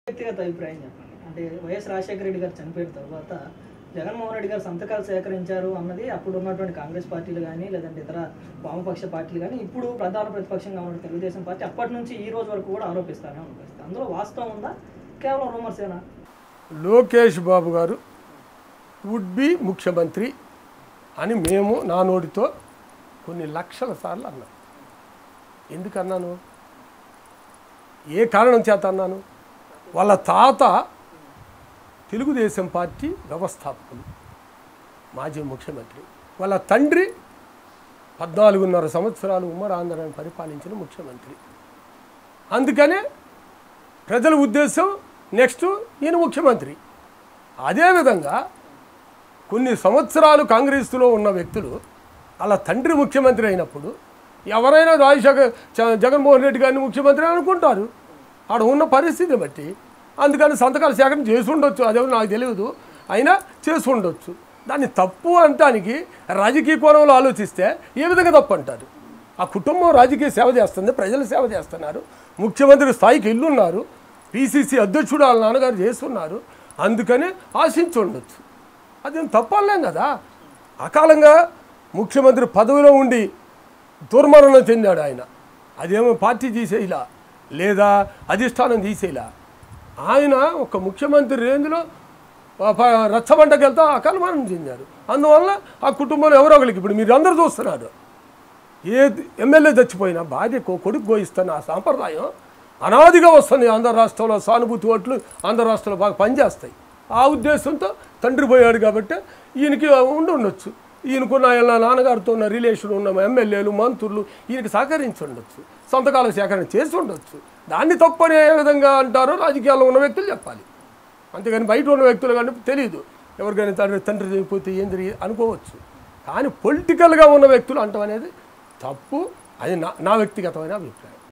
వ్యక్తిగత అభిప్రాయం చెప్పండి అంటే వైఎస్ రాజశేఖర రెడ్డి గారు చనిపోయిన తర్వాత జగన్మోహన్ రెడ్డి గారు సంతకాలు సేకరించారు అన్నది అప్పుడు ఉన్నటువంటి కాంగ్రెస్ పార్టీలు కానీ లేదంటే ఇతర వామపక్ష పార్టీలు కానీ ఇప్పుడు ప్రధాన ప్రతిపక్షంగా ఉన్న తెలుగుదేశం పార్టీ అప్పటి నుంచి ఈ రోజు వరకు కూడా ఆరోపిస్తానే ఉంది అందులో వాస్తవం ఉందా కేవలం రూమర్సేనా లోకేష్ బాబు గారు వుడ్ బి ముఖ్యమంత్రి అని మేము నా నోటితో కొన్ని లక్షల సార్లు అన్నాను ఎందుకన్నాను ఏ కారణం చేత అన్నాను వాళ్ళ తాత తెలుగుదేశం పార్టీ వ్యవస్థాపకులు మాజీ ముఖ్యమంత్రి వాళ్ళ తండ్రి పద్నాలుగున్నర సంవత్సరాలు ఉమ్మడి ఆంధ్రాన్ని పరిపాలించిన ముఖ్యమంత్రి అందుకనే ప్రజల ఉద్దేశం నెక్స్ట్ ఈయన ముఖ్యమంత్రి అదేవిధంగా కొన్ని సంవత్సరాలు కాంగ్రెస్లో ఉన్న వ్యక్తులు అలా తండ్రి ముఖ్యమంత్రి అయినప్పుడు ఎవరైనా రాజశేఖర్ చ- జగన్మోహన్ రెడ్డి గారిని ముఖ్యమంత్రి అనుకుంటారు ఆడ ఉన్న పరిస్థితిని బట్టి అందుకని సంతకాల సేకరణ చేసి ఉండొచ్చు అదే నాకు తెలియదు అయినా చేసి ఉండొచ్చు దాన్ని తప్పు అనటానికి రాజకీయ కోణంలో ఆలోచిస్తే ఏ విధంగా తప్పు అంటారు ఆ కుటుంబం రాజకీయ సేవ చేస్తుంది ప్రజలు సేవ చేస్తున్నారు ముఖ్యమంత్రి స్థాయికి ఇల్లున్నారు పిసిసి అధ్యక్షుడు వాళ్ళ నాన్నగారు చేస్తున్నారు అందుకని ఆశించి ఉండొచ్చు అది తప్పలేం కదా అకాలంగా ముఖ్యమంత్రి పదవిలో ఉండి దుర్మరణం చెందాడు ఆయన అదేమో పార్టీ తీసేయలా లేదా అధిష్టానం తీసేయలా ఆయన ఒక ముఖ్యమంత్రి రేంజ్లో రచ్చబండకి వెళ్తా అకాల మరణం చెందారు అందువల్ల ఆ కుటుంబంలో ఎవరో ఒకరికి ఇప్పుడు మీరు అందరూ చూస్తున్నారు ఏ ఎమ్మెల్యే చచ్చిపోయినా భార్య కొ- కొడుకు గోయిస్తున్న ఆ సాంప్రదాయం అనాదిగా వస్తుంది ఆంధ్ర రాష్ట్రంలో సానుభూతి ఓట్లు ఆంధ్ర రాష్ట్రంలో బాగా పనిచేస్తాయి ఆ ఉద్దేశంతో తండ్రి పోయాడు కాబట్టి ఈయనకి ఉండి ఉండొచ్చు ఈయనకున్న ఇలా నాన్నగారితో ఉన్న రిలేషన్ ఉన్న ఎమ్మెల్యేలు మంత్రులు ఈయనకి సహకరించి ఉండొచ్చు సంతకాల సేకరణ చేసి ఉండొచ్చు దాన్ని తప్పనే ఏ విధంగా అంటారో రాజకీయాల్లో ఉన్న వ్యక్తులు చెప్పాలి అంతేగాని బయట ఉన్న వ్యక్తులు కానీ తెలియదు ఎవరికైనా తండ్రి తండ్రి చనిపోతే ఏం జరిగి అనుకోవచ్చు కానీ పొలిటికల్గా ఉన్న వ్యక్తులు అంటాం అనేది తప్పు అది నా నా వ్యక్తిగతమైన అభిప్రాయం